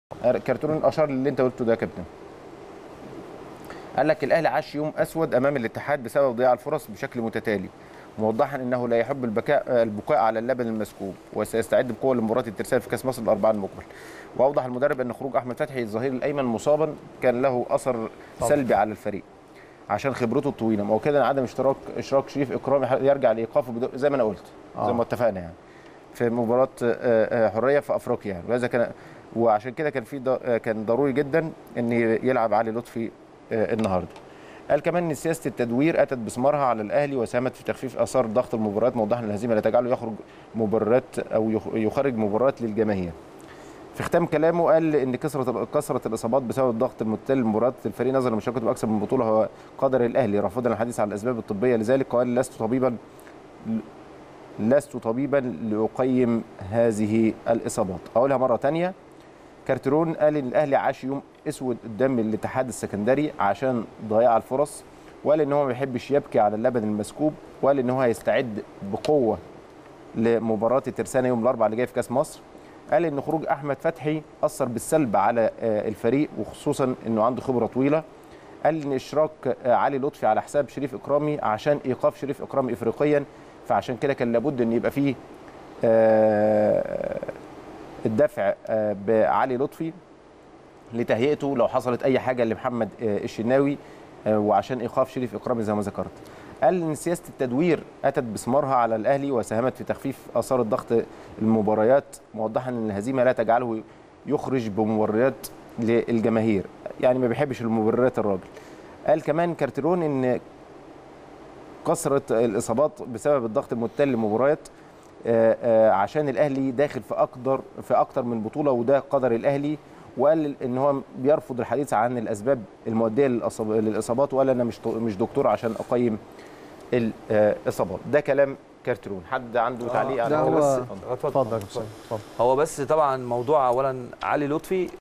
كارتون اشار للي انت قلته ده يا كابتن قال لك الاهلي عاش يوم اسود امام الاتحاد بسبب ضياع الفرص بشكل متتالي موضحا انه لا يحب البكاء البكاء على اللبن المسكوب وسيستعد بقوه لمباراه الترسانه في كاس مصر الاربعاء المقبل واوضح المدرب ان خروج احمد فتحي الظهير الايمن مصابا كان له اثر سلبي على الفريق عشان خبرته الطويله مؤكدا عدم اشتراك اشراك شريف اكرامي يرجع لايقافه بدو- زي ما انا قلت زي ما اتفقنا يعني في مباراه آه، آه، حريه في افريقيا يعني وهذا كان وعشان كده كان في ض- آه، كان ضروري جدا ان يلعب علي لطفي آه، النهارده قال كمان ان سياسه التدوير اتت بثمارها على الاهلي وساهمت في تخفيف اثار ضغط المباريات موضحا ان الهزيمه لا تجعله يخرج مباريات او يخ- يخرج مباريات للجماهير في ختام كلامه قال ان كثره كثره الاصابات بسبب الضغط المتتالي لمباريات الفريق نظرا لمشاركته باكثر من بطوله هو قدر الاهلي رافضا الحديث عن الاسباب الطبيه لذلك قال لست طبيبا لست طبيبا لاقيم هذه الاصابات اقولها مره ثانيه كارترون قال ان الاهلي عاش يوم اسود قدام الاتحاد السكندري عشان ضياع الفرص وقال ان هو ما بيحبش يبكي على اللبن المسكوب وقال ان هو هيستعد بقوه لمباراه الترسانه يوم الاربعاء اللي جاي في كاس مصر قال ان خروج احمد فتحي اثر بالسلب على آه، الفريق وخصوصا انه عنده خبره طويله قال ان اشراك آه، علي لطفي على حساب شريف اكرامي عشان ايقاف شريف اكرامي افريقيا فعشان كده كان لابد ان يبقى فيه آه، الدفع آه، بعلي لطفي لتهيئته لو حصلت اي حاجه لمحمد آه، الشناوي آه، وعشان ايقاف شريف اكرامي زي ما ذكرت قال ان سياسه التدوير اتت بثمارها على الاهلي وساهمت في تخفيف اثار الضغط المباريات موضحا ان الهزيمه لا تجعله يخرج بمبررات للجماهير يعني ما بيحبش المبررات الراجل قال كمان كارتيرون ان كثره الاصابات بسبب الضغط المتتالي للمباريات آه، آه، عشان الاهلي داخل في اكتر في اكتر من بطوله وده قدر الاهلي وقال ان هو بيرفض الحديث عن الاسباب المؤديه للأصاب- للاصابات وقال انا مش مش دكتور عشان اقيم الاصابات ده كلام كارترون حد عنده تعليق على لا كده؟ هو بس اتفضل اتفضل اتفضل هو بس طبعا موضوع اولا علي لطفي